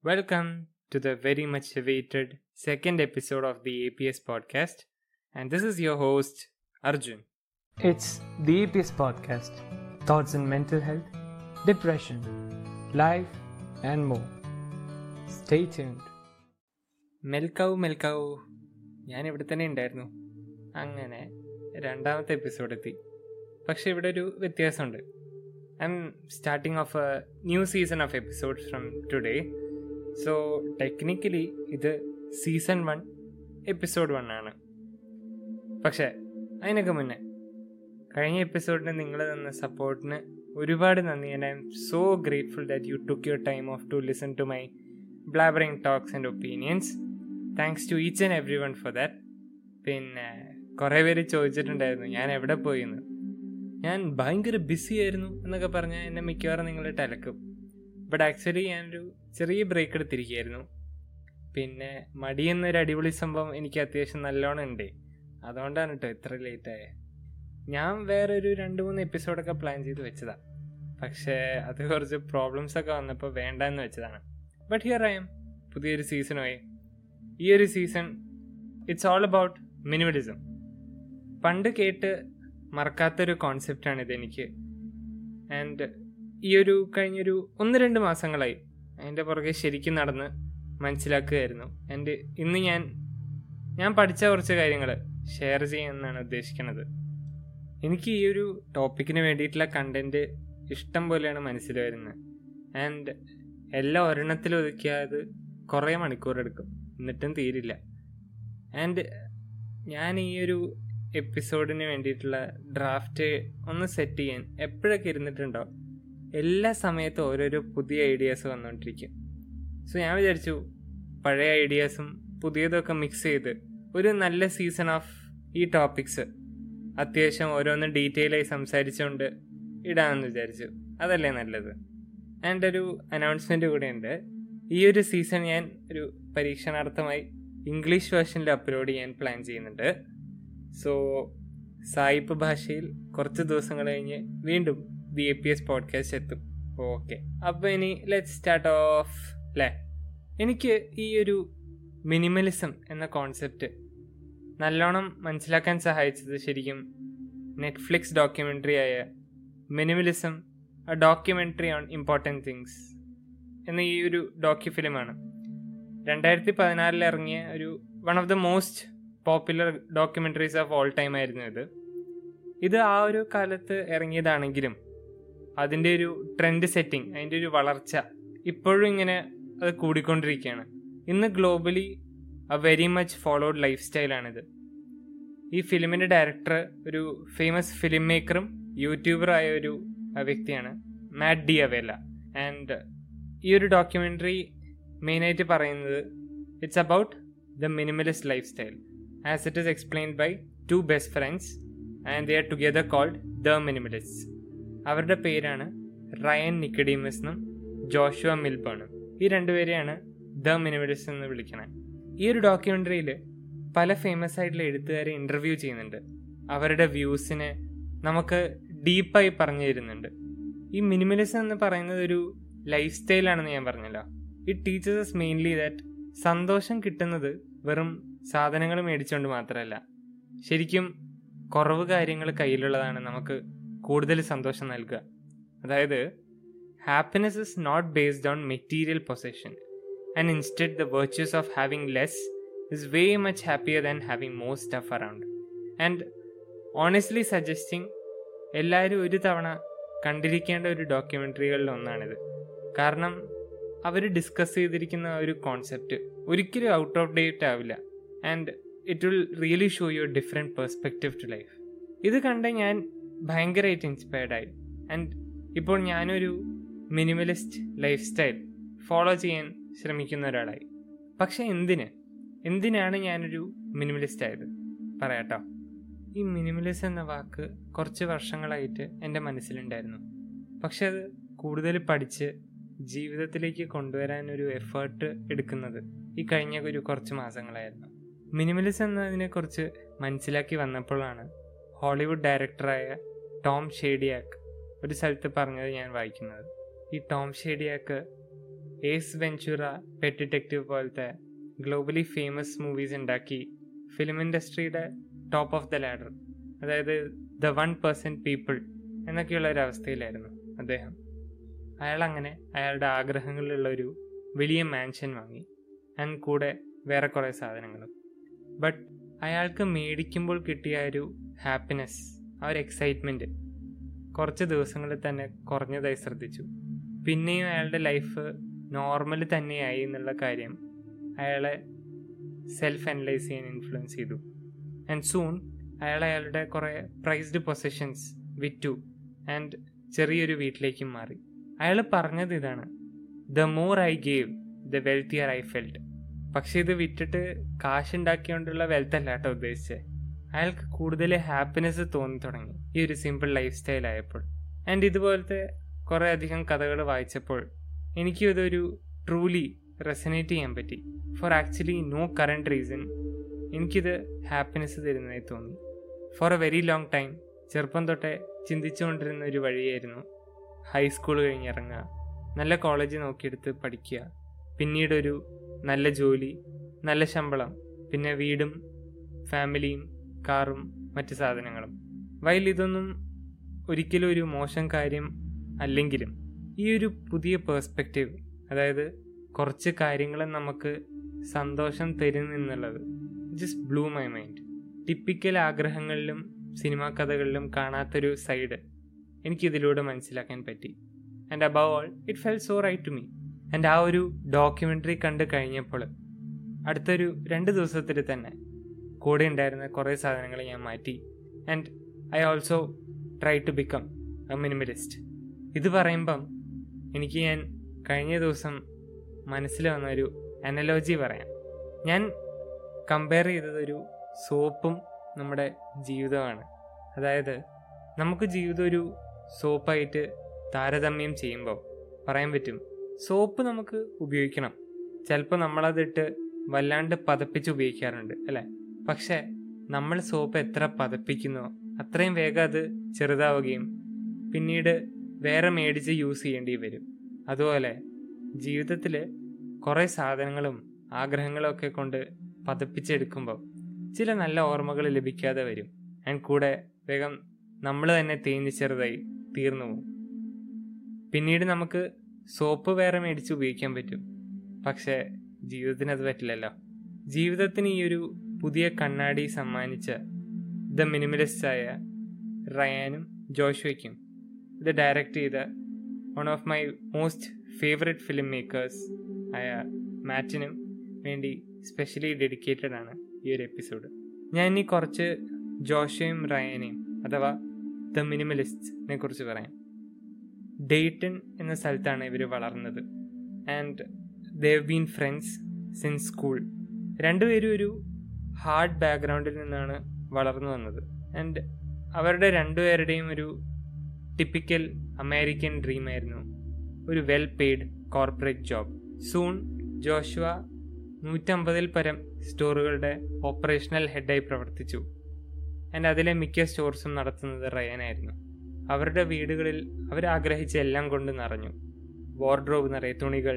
Welcome to the very much awaited second episode of the APS podcast, and this is your host, Arjun. It's the APS podcast thoughts on mental health, depression, life, and more. Stay tuned. മെൽക്കാവു മെൽക്കാവു ഞാൻ ഇവിടെ തന്നെ ഉണ്ടായിരുന്നു അങ്ങനെ രണ്ടാമത്തെ episode എത്തി പക്ഷെ ഇവിടെ ഒരു വ്യത്യാസമുണ്ട് I'm starting of a new season of episodes from today so technically ഇത് സീസൺ വൺ എപ്പിസോഡ് വൺ ആണ് പക്ഷേ അതിനൊക്കെ മുന്നേ കഴിഞ്ഞ എപ്പിസോഡിന് നിങ്ങൾ തന്ന സപ്പോർട്ടിന് ഒരുപാട് നന്ദി and I'm so grateful that you took your time off to listen to my blabbering talks and opinions thanks to each and every one for that പിന്നെ കുറേ പേര് ചോദിച്ചിട്ടുണ്ടായിരുന്നു ഞാൻ എവിടെ പോയിന്ന് ഞാൻ ഭയങ്കര ബിസി ആയിരുന്നു എന്നൊക്കെ പറഞ്ഞാൽ എന്നെ മിക്കവാറും നിങ്ങൾ ടലക്കും ബട്ട് ആക്ച്വലി ഞാനൊരു ചെറിയ ബ്രേക്ക് എടുത്തിരിക്കുകയായിരുന്നു പിന്നെ മടി എന്നൊരു അടിപൊളി സംഭവം എനിക്ക് അത്യാവശ്യം നല്ലോണം ഉണ്ട് അതുകൊണ്ടാണ് കേട്ടോ ഇത്ര ലേറ്റ് ആയത് ഞാൻ വേറൊരു രണ്ട് മൂന്ന് എപ്പിസോഡൊക്കെ പ്ലാൻ ചെയ്ത് വെച്ചതാ പക്ഷേ അത് കുറച്ച് പ്രോബ്ലംസ് ഒക്കെ വന്നപ്പോൾ വേണ്ടെന്ന് വെച്ചതാണ് ബട്ട് ഹിയർ ഐ എം പുതിയൊരു സീസണുമായി ഈ ഒരു season it's all about minimalism പണ്ട് കേട്ട് മറക്കാത്തൊരു കോൺസെപ്റ്റാണ് ഇതെനിക്ക് ആൻഡ് ഈ ഒരു കഴിഞ്ഞൊരു ഒന്ന് രണ്ട് മാസങ്ങളായി അതിൻ്റെ പുറകെ ശരിക്കും നടന്ന് മനസ്സിലാക്കുകയായിരുന്നു ആൻഡ് ഇന്ന് ഞാൻ ഞാൻ പഠിച്ച കുറച്ച് കാര്യങ്ങൾ ഷെയർ ചെയ്യാമെന്നാണ് ഉദ്ദേശിക്കുന്നത് എനിക്ക് ഈ ഒരു ടോപ്പിക്കിന് വേണ്ടിയിട്ടുള്ള കണ്ടൻറ്റ് ഇഷ്ടം പോലെയാണ് മനസ്സിൽ വരുന്നത് ആൻഡ് എല്ലാം ഒരെണ്ണത്തിൽ ഒതുക്കിയാൽ കുറേ മണിക്കൂർ എടുക്കും എന്നിട്ടും തീരില്ല ആൻഡ് ഞാൻ ഈ ഒരു എപ്പിസോഡിന് വേണ്ടിയിട്ടുള്ള ഡ്രാഫ്റ്റ് ഒന്ന് സെറ്റ് ചെയ്യാൻ എപ്പോഴൊക്കെ ഇരുന്നിട്ടുണ്ടോ എല്ലാ സമയത്തും ഓരോരോ പുതിയ ഐഡിയാസ് വന്നുകൊണ്ടിരിക്കും സോ ഞാൻ വിചാരിച്ചു പഴയ ഐഡിയാസും പുതിയതൊക്കെ മിക്സ് ചെയ്ത് ഒരു നല്ല സീസൺ ഓഫ് ഈ ടോപ്പിക്സ് അത്യാവശ്യം ഓരോന്ന് ഡീറ്റെയിൽ ആയി സംസാരിച്ചുകൊണ്ട് ഇടാമെന്ന് വിചാരിച്ചു അതല്ലേ നല്ലത് ആൻഡ് ഒരു അനൗൺസ്മെൻ്റ് കൂടെ ഉണ്ട് ഈ ഒരു സീസൺ ഞാൻ ഒരു പരീക്ഷണാർത്ഥമായി ഇംഗ്ലീഷ് വേർഷനിൽ അപ്ലോഡ് ചെയ്യാൻ പ്ലാൻ ചെയ്യുന്നുണ്ട് സോ സായിപ്പ് ഭാഷയിൽ കുറച്ച് ദിവസങ്ങൾ കഴിഞ്ഞ് വീണ്ടും the A P S podcast എത്തും ഓക്കെ അപ്പോൾ ഇനി ലെറ്റ് സ്റ്റാർട്ട് ഓഫ് അല്ലേ എനിക്ക് ഈ ഒരു മിനിമലിസം എന്ന കോൺസെപ്റ്റ് നല്ലോണം മനസ്സിലാക്കാൻ സഹായിച്ചത് ശരിക്കും നെറ്റ്ഫ്ലിക്സ് ഡോക്യുമെൻ്ററി ആയ minimalism a documentary on important things എന്ന ഈ ഒരു ഡോക്യു ഫിലിമാണ് രണ്ടായിരത്തി പതിനാറിൽ ഇറങ്ങിയ ഒരു one of the most popular documentaries of all time ആയിരുന്നു ഇത് ഇത് ആ ഒരു കാലത്ത് ഇറങ്ങിയതാണെങ്കിലും അതിൻ്റെ ഒരു ട്രെൻഡ് സെറ്റിംഗ് അതിൻ്റെ ഒരു വളർച്ച ഇപ്പോഴും ഇങ്ങനെ അത് കൂടിക്കൊണ്ടിരിക്കുകയാണ് ഇന്ന് globally a very much followed life സ്റ്റൈലാണിത് ഈ ഫിലിമിൻ്റെ ഡയറക്ടർ ഒരു ഫേമസ് ഫിലിം മേക്കറും യൂട്യൂബറായ ഒരു വ്യക്തിയാണ് മാറ്റ് ഡി അവേല ആൻഡ് ഈ ഒരു ഡോക്യുമെൻ്ററി മെയിനായിട്ട് പറയുന്നത് it's about the minimalist life style as it is explained by two best friends and they are together called the minimalist അവരുടെ പേരാണ് റയൻ നിക്കഡീമസ് എന്നും ജോഷുവ മിൽബേണും ഈ രണ്ടുപേരെയാണ് ദ മിനിമലിസ്റ്റ് എന്ന് വിളിക്കുന്നത് ഈ ഒരു ഡോക്യുമെൻ്ററിയിൽ പല ഫേമസ് ആയിട്ടുള്ള എഴുത്തുകാരെ ഇൻ്റർവ്യൂ ചെയ്യുന്നുണ്ട് അവരുടെ വ്യൂസിനെ നമുക്ക് ഡീപ്പായി പറഞ്ഞു തരുന്നുണ്ട് ഈ മിനിമലിസം എന്ന് പറയുന്നത് ഒരു ലൈഫ് സ്റ്റൈലാണെന്ന് ഞാൻ പറഞ്ഞല്ലോ ഇറ്റ് ടീച്ചേഴ്സ് മെയിൻലി ദാറ്റ് സന്തോഷം കിട്ടുന്നത് വെറും സാധനങ്ങൾ മേടിച്ചുകൊണ്ട് മാത്രമല്ല ശരിക്കും കുറവ് കാര്യങ്ങൾ കയ്യിലുള്ളതാണ് നമുക്ക് കൂടുതൽ സന്തോഷം നൽകുക അതായത് happiness is not based on material possession and instead the virtues of having less is way much happier than having more stuff around and honestly suggesting എല്ലാവരും ഒരു തവണ കണ്ടിരിക്കേണ്ട ഒരു ഡോക്യുമെൻ്ററികളിൽ ഒന്നാണിത് കാരണം അവർ ഡിസ്കസ് ചെയ്തിരിക്കുന്ന ഒരു കോൺസെപ്റ്റ് ഒരിക്കലും ഔട്ട് ഓഫ് ഡേറ്റ് ആവില്ല and it will really show your different perspective to life ഇത് കണ്ട് ഞാൻ ഭയങ്കരമായിട്ട് ഇൻസ്പയർഡ് ആയി ആൻഡ് ഇപ്പോൾ ഞാനൊരു മിനിമലിസ്റ്റ് ലൈഫ് സ്റ്റൈൽ ഫോളോ ചെയ്യാൻ ശ്രമിക്കുന്ന ഒരാളായി പക്ഷെ എന്തിന് എന്തിനാണ് ഞാനൊരു മിനിമലിസ്റ്റ് ആയത് പറയാട്ടോ ഈ മിനിമലിസ്റ്റ് എന്ന വാക്ക് കുറച്ച് വർഷങ്ങളായിട്ട് എൻ്റെ മനസ്സിലുണ്ടായിരുന്നു പക്ഷെ അത് കൂടുതൽ പഠിച്ച് ജീവിതത്തിലേക്ക് കൊണ്ടുവരാൻ ഒരു എഫേർട്ട് എടുക്കുന്നത് ഈ കഴിഞ്ഞ ഒരു കുറച്ച് മാസങ്ങളായിരുന്നു മിനിമലിസം എന്നതിനെക്കുറിച്ച് മനസ്സിലാക്കി വന്നപ്പോഴാണ് ഹോളിവുഡ് ഡയറക്ടറായ ടോം ഷേഡിയാക്ക് ഒരു സ്ഥലത്ത് പറഞ്ഞത് ഞാൻ വായിക്കുന്നത് ഈ Tom Shadyac Ace Ventura pet detective പോലത്തെ ഗ്ലോബലി ഫേമസ് മൂവീസ് ഉണ്ടാക്കി ഫിലിം ഇൻഡസ്ട്രിയുടെ ടോപ്പ് ഓഫ് ദ ലാഡർ അതായത് ദ വൺ പെർസെൻറ്റ് പീപ്പിൾ എന്നൊക്കെയുള്ള ഒരു അവസ്ഥയിലായിരുന്നു അദ്ദേഹം അയാൾ അങ്ങനെ അയാളുടെ ആഗ്രഹങ്ങളിലുള്ള ഒരു വലിയ മാൻഷൻ വാങ്ങി ആൻഡ് കൂടെ വേറെ കുറേ സാധനങ്ങളും ബട്ട് അയാൾക്ക് മേടിക്കുമ്പോൾ കിട്ടിയ ഒരു ഹാപ്പിനെസ് ആ ഒരു എക്സൈറ്റ്മെൻറ്റ് കുറച്ച് ദിവസങ്ങളിൽ തന്നെ കുറഞ്ഞതായി ശ്രദ്ധിച്ചു പിന്നെയും അയാളുടെ ലൈഫ് നോർമൽ തന്നെയായി എന്നുള്ള കാര്യം അയാളെ സെൽഫ് അനലൈസ് ചെയ്യാൻ ഇൻഫ്ലുവൻസ് ചെയ്തു ആൻഡ് സൂൺ അയാൾ അയാളുടെ കുറേ പ്രൈസ്ഡ് പൊസിഷൻസ് വിറ്റു ആൻഡ് ചെറിയൊരു വീട്ടിലേക്കും മാറി അയാൾ പറഞ്ഞത് ഇതാണ് the more I gave the wealthier I felt പക്ഷെ ഇത് വിറ്റിട്ട് കാശുണ്ടാക്കിയോണ്ടുള്ള വെൽത്ത് അല്ല കേട്ടോ ഉദ്ദേശിച്ചത് അയാൾക്ക് കൂടുതൽ ഹാപ്പിനെസ് തോന്നി തുടങ്ങി ഈ ഒരു സിമ്പിൾ ലൈഫ് സ്റ്റൈൽ ആയപ്പോൾ ആൻഡ് ഇതുപോലത്തെ കുറേ അധികം കഥകൾ വായിച്ചപ്പോൾ എനിക്കും ഇതൊരു ട്രൂലി റെസനേറ്റ് ചെയ്യാൻ പറ്റി for actually no current reason എനിക്കിത് ഹാപ്പിനെസ് തരുന്നതായി തോന്നി for a very long time ചെറുപ്പം തൊട്ടേ ചിന്തിച്ചുകൊണ്ടിരുന്ന ഒരു വഴിയായിരുന്നു ഹൈസ്കൂൾ കഴിഞ്ഞിറങ്ങുക നല്ല കോളേജ് നോക്കിയെടുത്ത് പഠിക്കുക പിന്നീടൊരു നല്ല ജോലി നല്ല ശമ്പളം പിന്നെ വീടും ഫാമിലിയും കാറും മറ്റ് സാധനങ്ങളും വയൽ ഇതൊന്നും ഒരിക്കലും ഒരു മോശം കാര്യം അല്ലെങ്കിലും ഈ ഒരു പുതിയ പേഴ്സ്പെക്റ്റീവ് അതായത് കുറച്ച് കാര്യങ്ങൾ നമുക്ക് സന്തോഷം തരുന്നു എന്നുള്ളത് just blew my mind typical ആഗ്രഹങ്ങളിലും സിനിമാ കഥകളിലും കാണാത്തൊരു സൈഡ് എനിക്കിതിലൂടെ മനസ്സിലാക്കാൻ പറ്റി and above all it felt so right to me and ആ ഒരു ഡോക്യുമെൻ്ററി കണ്ട് കഴിഞ്ഞപ്പോൾ അടുത്തൊരു രണ്ട് ദിവസത്തിൽ തന്നെ കൂടെ ഉണ്ടായിരുന്ന കുറേ സാധനങ്ങൾ ഞാൻ മാറ്റി and I also try to become a minimalist ഇത് പറയുമ്പം എനിക്ക് ഞാൻ കഴിഞ്ഞ ദിവസം മനസ്സിൽ വന്ന ഒരു അനലോജി പറയാം ഞാൻ കമ്പയർ ചെയ്തതൊരു സോപ്പും നമ്മുടെ ജീവിതമാണ് അതായത് നമുക്ക് ജീവിതം ഒരു സോപ്പായിട്ട് താരതമ്യം ചെയ്യുമ്പോൾ പറയാൻ പറ്റും സോപ്പ് നമുക്ക് ഉപയോഗിക്കണം ചിലപ്പോൾ നമ്മളതിട്ട് വല്ലാണ്ട് പതപ്പിച്ച് ഉപയോഗിക്കാറുണ്ട് അല്ലേ പക്ഷേ നമ്മൾ സോപ്പ് എത്ര പതപ്പിക്കുന്നോ അത്രയും വേഗം അത് ചെറുതാവുകയും പിന്നീട് വേറെ മേടിച്ച് യൂസ് ചെയ്യേണ്ടി വരും അതുപോലെ ജീവിതത്തിൽ കുറേ സാധനങ്ങളും ആഗ്രഹങ്ങളും ഒക്കെ കൊണ്ട് പതപ്പിച്ചെടുക്കുമ്പോൾ ചില നല്ല ഓർമ്മകൾ ലഭിക്കാതെ വരും ആൻഡ് കൂടെ വേഗം നമ്മൾ തന്നെ തേഞ്ഞ് ചെറുതായി തീർന്നു പോകും പിന്നീട് നമുക്ക് സോപ്പ് വേറെ മേടിച്ച് ഉപയോഗിക്കാൻ പറ്റും പക്ഷേ ജീവിതത്തിന് അത് പറ്റില്ലല്ലോ ജീവിതത്തിന് ഈ ഒരു പുതിയ കണ്ണാടി സമ്മാനിച്ച ദ മിനിമലിസ്റ്റായ റയാനും ജോഷുവയ്ക്കും ഇത് ഡയറക്റ്റ് ചെയ്ത one of my most favourite film makers ആയ മാറ്റിനും വേണ്ടി സ്പെഷ്യലി ഡെഡിക്കേറ്റഡ് ആണ് ഈ ഒരു എപ്പിസോഡ് ഞാൻ ഇനി കുറച്ച് ജോഷയും റയാനെയും അഥവാ ദ മിനിമലിസ്റ്റിനെ കുറിച്ച് പറയാം ഡെയ്റ്റൺ എന്ന സ്ഥലത്താണ് ഇവർ വളർന്നത് and they've been friends since school രണ്ടുപേരും ഒരു ഹാർഡ് ബാക്ക്ഗ്രൗണ്ടിൽ നിന്നാണ് വളർന്നു വന്നത് ആൻഡ് അവരുടെ രണ്ടുപേരുടെയും ഒരു ടിപ്പിക്കൽ അമേരിക്കൻ ഡ്രീം ആയിരുന്നു ഒരു well paid corporate job soon Joshua നൂറ്റമ്പതിൽ പരം സ്റ്റോറുകളുടെ ഓപ്പറേഷണൽ ഹെഡായി പ്രവർത്തിച്ചു ആൻഡ് അതിലെ മിക്ക സ്റ്റോർസും നടത്തുന്നത് റയനായിരുന്നു അവരുടെ വീടുകളിൽ അവരാഗ്രഹിച്ച എല്ലാം കൊണ്ട് നിറഞ്ഞു വാർഡ്രോബ് നിറയെ തുണികൾ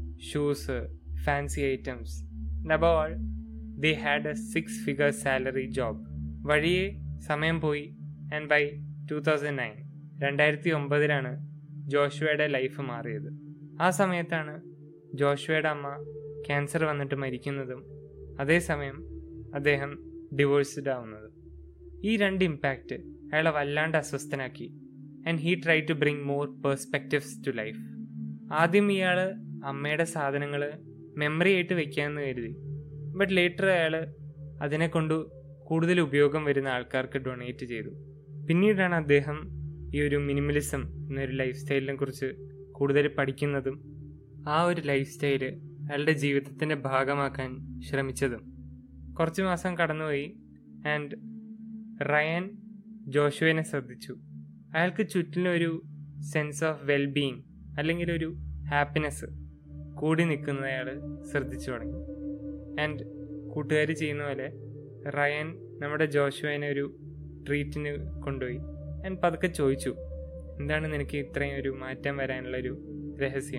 shoes fancy items above all they had a six figure salary job വഴിയെ സമയം പോയി and by two thousand nine രണ്ടായിരത്തി ഒമ്പതിലാണ് ജോഷുവയുടെ ലൈഫ് മാറിയത് ആ സമയത്താണ് ജോഷുവയുടെ അമ്മ ക്യാൻസർ വന്നിട്ട് മരിക്കുന്നതും അതേസമയം അദ്ദേഹം ഡിവോഴ്സ്ഡ് ആവുന്നതും ഈ രണ്ട് ഇമ്പാക്റ്റ് അയാളെ വല്ലാണ്ട് അസ്വസ്ഥനാക്കി and he try to bring more perspectives to life ആദ്യം ഇയാൾ അമ്മയുടെ സാധനങ്ങൾ മെമ്മറി ആയിട്ട് വെക്കാമെന്ന് കരുതി ബട്ട് ലേറ്റർ അയാൾ അതിനെ കൊണ്ട് കൂടുതൽ ഉപയോഗം വരുന്ന ആൾക്കാർക്ക് ഡൊണേറ്റ് ചെയ്തു പിന്നീടാണ് അദ്ദേഹം ഈ ഒരു മിനിമലിസം എന്നൊരു ലൈഫ് സ്റ്റൈലിനെ കുറിച്ച് കൂടുതൽ പഠിക്കുന്നതും ആ ഒരു ലൈഫ് സ്റ്റൈല് അയാളുടെ ജീവിതത്തിൻ്റെ ഭാഗമാക്കാൻ ശ്രമിച്ചതും കുറച്ച് മാസം കടന്നുപോയി ആൻഡ് റയൻ ജോഷുവിനെ ശ്രദ്ധിച്ചു അയാൾക്ക് ചുറ്റിലൊരു സെൻസ് ഓഫ് വെൽബീയിങ് അല്ലെങ്കിൽ ഒരു ഹാപ്പിനെസ് കൂടി നിൽക്കുന്നത് അയാൾ ശ്രദ്ധിച്ചു തുടങ്ങി ആൻഡ് കൂട്ടുകാർ ചെയ്യുന്ന പോലെ റയൻ നമ്മുടെ ജോഷുവിനെ ഒരു ട്രീറ്റിന് കൊണ്ടുപോയി ആൻഡ് പതുക്കെ ചോദിച്ചു എന്താണ് നിനക്ക് ഇത്രയും ഒരു മാറ്റം വരാനുള്ള ഒരു രഹസ്യം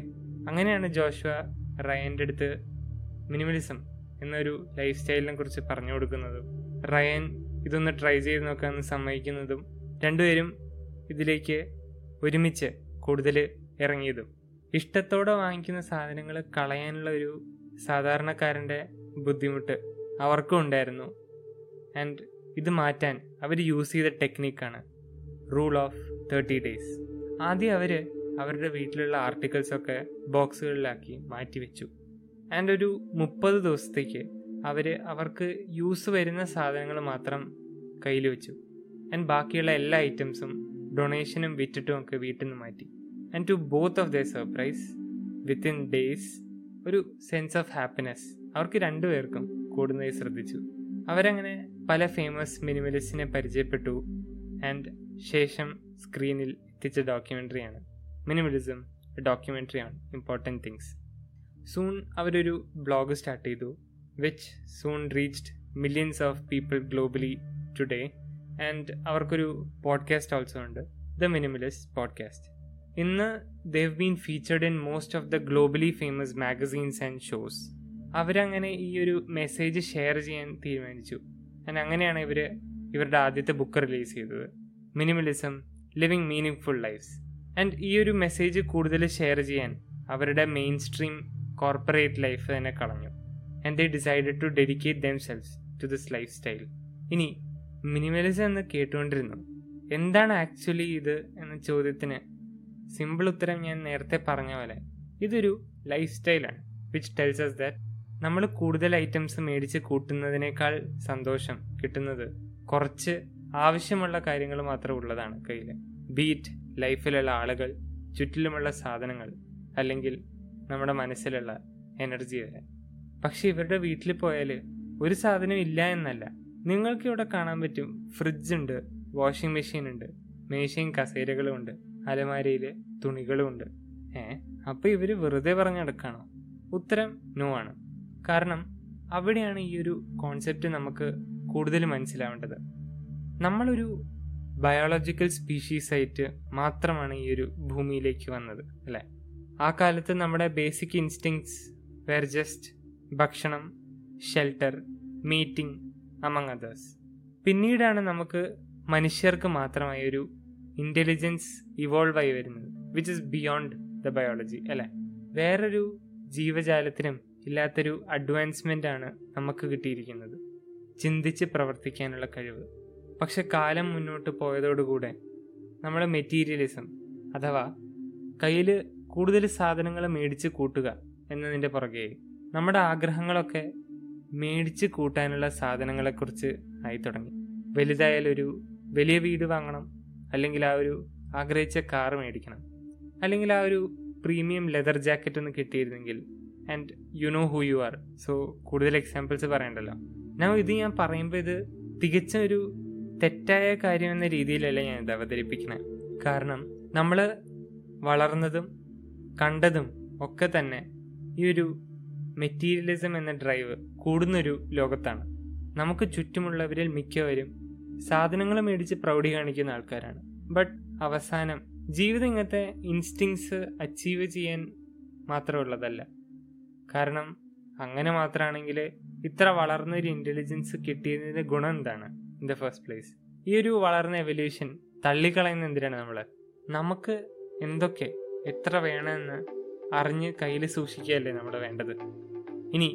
അങ്ങനെയാണ് ജോഷുവ റയൻ്റെ അടുത്ത് മിനിമലിസം എന്നൊരു ലൈഫ് സ്റ്റൈലിനെ കുറിച്ച് പറഞ്ഞു കൊടുക്കുന്നതും റയൻ ഇതൊന്ന് ട്രൈ ചെയ്ത് നോക്കാമെന്ന് സമ്മതിക്കുന്നതും രണ്ടുപേരും ഇതിലേക്ക് ഒരുമിച്ച് കൂടുതൽ ഇറങ്ങിയതും ഇഷ്ടത്തോടെ വാങ്ങിക്കുന്ന സാധനങ്ങൾ കളയാനുള്ള ഒരു സാധാരണക്കാരൻ്റെ ബുദ്ധിമുട്ട് അവർക്കും ഉണ്ടായിരുന്നു ആൻഡ് ഇത് മാറ്റാൻ അവർ യൂസ് ചെയ്ത ടെക്നിക്കാണ് റൂൾ ഓഫ് തേർട്ടി ഡേയ്സ് ആദ്യം അവർ അവരുടെ വീട്ടിലുള്ള ആർട്ടിക്കിൾസൊക്കെ ബോക്സുകളിലാക്കി മാറ്റി വെച്ചു ആൻഡ് ഒരു മുപ്പത് ദിവസത്തേക്ക് അവർ അവർക്ക് യൂസ് വരുന്ന സാധനങ്ങൾ മാത്രം കയ്യിൽ വെച്ചു ആൻഡ് ബാക്കിയുള്ള എല്ലാ ഐറ്റംസും ഡൊണേഷനും വിറ്റിട്ടും ഒക്കെ വീട്ടിൽ നിന്ന് മാറ്റി and to both of the surprise within days ഒരു സെൻസ് ഓഫ് ഹാപ്പിനെസ് അവർക്ക് രണ്ടുപേർക്കും കൂടുന്നതായി ശ്രദ്ധിച്ചു അവരങ്ങനെ പല ഫേമസ് മിനിമലിസ്റ്റിനെ പരിചയപ്പെട്ടു ആൻഡ് ശേഷം സ്ക്രീനിൽ എത്തിച്ച ഡോക്യുമെൻ്ററിയാണ് മിനിമലിസം ഡോക്യുമെൻ്ററി ആണ് ഇമ്പോർട്ടൻറ്റ് തിങ്സ് സൂൺ അവരൊരു ബ്ലോഗ് സ്റ്റാർട്ട് ചെയ്തു which soon reached millions of people globally today and അവർക്കൊരു പോഡ്കാസ്റ്റ് ഓൾസോ ഉണ്ട് ദ മിനിമലിസ്റ്റ് പോഡ്കാസ്റ്റ് ഇന്ന് they've been featured in most of the globally famous magazines and shows അവരങ്ങനെ ഈ ഒരു message share ചെയ്യാൻ തീരുമാനിച്ചു ആൻഡ് അങ്ങനെയാണ് ഇവർ ഇവരുടെ ആദ്യത്തെ ബുക്ക് റിലീസ് ചെയ്തത് minimalism living meaningful lives and ഈ ഒരു മെസ്സേജ് കൂടുതൽ ഷെയർ ചെയ്യാൻ അവരുടെ മെയിൻ സ്ട്രീം കോർപ്പറേറ്റ് ലൈഫ് തന്നെ കളഞ്ഞു and they decided to dedicate them selves to this life style ഇനി മിനിമലിസം എന്ന് കേട്ടുകൊണ്ടിരുന്നു എന്താണ് ആക്ച്വലി ഇത് എന്ന ചോദ്യത്തിന് സിമ്പിൾ ഉത്തരം ഞാൻ നേരത്തെ പറഞ്ഞ പോലെ ഇതൊരു ലൈഫ് സ്റ്റൈലാണ് വിച്ച് ടെൽസ് അസ് ദാറ്റ് നമ്മൾ കൂടുതൽ ഐറ്റംസ് മേടിച്ച് കൂട്ടുന്നതിനേക്കാൾ സന്തോഷം കിട്ടുന്നത് കുറച്ച് ആവശ്യമുള്ള കാര്യങ്ങൾ മാത്രം ഉള്ളതാണ് കയ്യിൽ ബീറ്റ് ലൈഫിലുള്ള ആളുകൾ ചുറ്റിലുമുള്ള സാധനങ്ങൾ അല്ലെങ്കിൽ നമ്മുടെ മനസ്സിലുള്ള എനർജി വരെ പക്ഷെ ഇവരുടെ വീട്ടിൽ പോയാൽ ഒരു സാധനം ഇല്ല എന്നല്ല നിങ്ങൾക്ക് ഇവിടെ കാണാൻ പറ്റും ഫ്രിഡ്ജ് ഉണ്ട് വാഷിംഗ് മെഷീൻ ഉണ്ട് മേശയും കസേരകളും ഉണ്ട് അലമാരയിൽ തുണികളും ഉണ്ട് ഏ അപ്പോൾ ഇവർ വെറുതെ പറഞ്ഞെടുക്കാണോ ഉത്തരം നോ ആണ് കാരണം അവിടെയാണ് ഈ ഒരു കോൺസെപ്റ്റ് നമുക്ക് കൂടുതൽ മനസ്സിലാവേണ്ടത് നമ്മളൊരു ബയോളജിക്കൽ സ്പീഷീസ് ആയിട്ട് മാത്രമാണ് ഈ ഒരു ഭൂമിയിലേക്ക് വന്നത് അല്ലേ ആ കാലത്ത് നമ്മുടെ ബേസിക് ഇൻസ്റ്റിങ്സ് വെർ ജസ്റ്റ് ഭക്ഷണം ഷെൽട്ടർ മീറ്റിംഗ് അമങ് അതേഴ്സ് പിന്നീടാണ് നമുക്ക് മനുഷ്യർക്ക് മാത്രമായി ഒരു ഇൻ്റലിജൻസ് ഇവോൾവ് ആയി വരുന്നത് which is beyond the biology അല്ലേ വേറൊരു ജീവജാലത്തിനും ഇല്ലാത്തൊരു അഡ്വാൻസ്മെൻ്റ് ആണ് നമുക്ക് കിട്ടിയിരിക്കുന്നത് ചിന്തിച്ച് പ്രവർത്തിക്കാനുള്ള കഴിവ് പക്ഷെ കാലം മുന്നോട്ട് പോയതോടുകൂടെ നമ്മുടെ മെറ്റീരിയലിസം അഥവാ കയ്യിൽ കൂടുതൽ സാധനങ്ങൾ മേടിച്ച് കൂട്ടുക എന്നതിൻ്റെ പുറകെ നമ്മുടെ ആഗ്രഹങ്ങളൊക്കെ മേടിച്ച് കൂട്ടാനുള്ള സാധനങ്ങളെക്കുറിച്ച് ആയി തുടങ്ങി വലുതായാലൊരു വലിയ വീട് വാങ്ങണം അല്ലെങ്കിൽ ആ ഒരു ആഗ്രഹിച്ച കാർ മേടിക്കണം അല്ലെങ്കിൽ ആ ഒരു പ്രീമിയം ലെതർ ജാക്കറ്റ് ഒന്ന് കിട്ടിയിരുന്നെങ്കിൽ and you know who you are so കൂടുതൽ എക്സാമ്പിൾസ് പറയണ്ടല്ലോ ഞാൻ ഇത് ഞാൻ പറയുമ്പോൾ ഇത് തികച്ച ഒരു തെറ്റായ കാര്യം എന്ന രീതിയിലല്ല ഞാൻ ഇത് അവതരിപ്പിക്കുന്നത് കാരണം നമ്മൾ വളർന്നതും കണ്ടതും ഒക്കെ തന്നെ ഈ ഒരു മെറ്റീരിയലിസം എന്ന ഡ്രൈവ് കൂടുന്നൊരു ലോകത്താണ് നമുക്ക് ചുറ്റുമുള്ളവരിൽ മിക്കവരും സാധനങ്ങൾ മേടിച്ച് പ്രൗഢി കാണിക്കുന്ന ആൾക്കാരാണ് ബട്ട് അവസാനം ജീവിതം ഇങ്ങനത്തെ ഇൻസ്റ്റിങ്സ് അച്ചീവ് ചെയ്യാൻ മാത്രമുള്ളതല്ല കാരണം അങ്ങനെ മാത്രമാണെങ്കിൽ ഇത്ര വളർന്ന ഒരു ഇൻ്റലിജൻസ് കിട്ടിയതിൻ്റെ ഗുണം എന്താണ് ഇൻ ദ ഫസ്റ്റ് പ്ലേസ് ഈ ഒരു വളർന്ന എവല്യൂഷൻ തള്ളിക്കളയുന്ന എന്തിനാണ് നമ്മൾ നമുക്ക് എന്തൊക്കെ എത്ര വേണമെന്ന് അറിഞ്ഞ് കയ്യിൽ സൂക്ഷിക്കുകയല്ലേ നമ്മൾ വേണ്ടത് ഇനി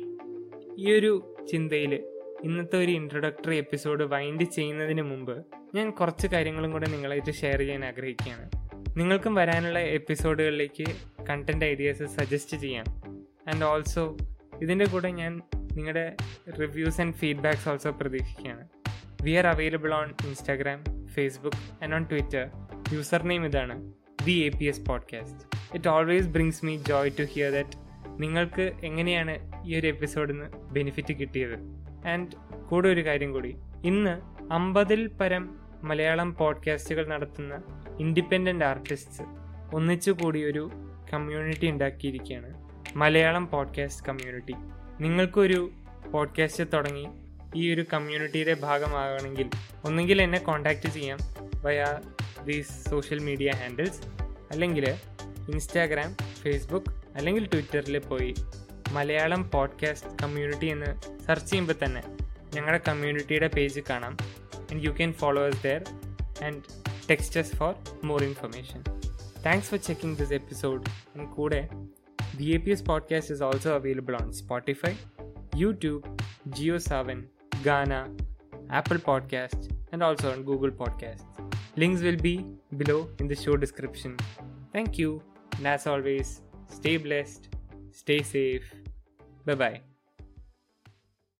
ഈ ഒരു ചിന്തയിൽ ഇന്നത്തെ ഒരു ഇൻട്രൊഡക്ടറി എപ്പിസോഡ് വൈൻഡ് ചെയ്യുന്നതിന് മുമ്പ് ഞാൻ കുറച്ച് കാര്യങ്ങളും കൂടെ നിങ്ങളായിട്ട് ഷെയർ ചെയ്യാൻ ആഗ്രഹിക്കുകയാണ് നിങ്ങൾക്കും വരാനുള്ള എപ്പിസോഡുകളിലേക്ക് കണ്ടന്റ് ഐഡിയാസ് സജസ്റ്റ് ചെയ്യാം ആൻഡ് ഓൾസോ ഇതിൻ്റെ കൂടെ ഞാൻ നിങ്ങളുടെ റിവ്യൂസ് ആൻഡ് ഫീഡ്ബാക്സ് ഓൾസോ പ്രതീക്ഷിക്കുകയാണ് we are available on Instagram Facebook and on Twitter user name ഇതാണ് the A P S podcast it always brings me joy to hear that നിങ്ങൾക്ക് എങ്ങനെയാണ് ഈ ഒരു എപ്പിസോഡിൽ നിന്ന് ബെനിഫിറ്റ് കിട്ടിയത് ആൻഡ് കൂടെ ഒരു കാര്യം കൂടി ഇന്ന് അമ്പതിൽ പരം മലയാളം പോഡ്കാസ്റ്റുകൾ നടത്തുന്ന ഇൻഡിപെൻഡൻ്റ് ആർട്ടിസ്റ്റ്സ് ഒന്നിച്ചു കൂടി ഒരു കമ്മ്യൂണിറ്റി ഉണ്ടാക്കിയിരിക്കുകയാണ് മലയാളം പോഡ്കാസ്റ്റ് കമ്മ്യൂണിറ്റി നിങ്ങൾക്കൊരു പോഡ്കാസ്റ്റ് തുടങ്ങി ഈ ഒരു കമ്മ്യൂണിറ്റിയുടെ ഭാഗമാകണമെങ്കിൽ ഒന്നുകിൽ എന്നെ കോൺടാക്റ്റ് ചെയ്യാം via these social media handles അല്ലെങ്കിൽ ഇൻസ്റ്റാഗ്രാം ഫേസ്ബുക്ക് അല്ലെങ്കിൽ ട്വിറ്ററിൽ പോയി മലയാളം പോഡ്കാസ്റ്റ് കമ്മ്യൂണിറ്റി എന്ന് സെർച്ച് ചെയ്യുമ്പോൾ തന്നെ ഞങ്ങളുടെ കമ്മ്യൂണിറ്റിയുടെ പേജ് കാണാം and you can follow us there and text us for more information thanks for checking this episode and കൂടെ the A P S podcast is also available on Spotify YouTube Jio Saavn Gaana Apple podcast and also on Google Podcasts. Links will be below in the show description. Thank you, and as always, stay blessed, stay safe. Bye bye.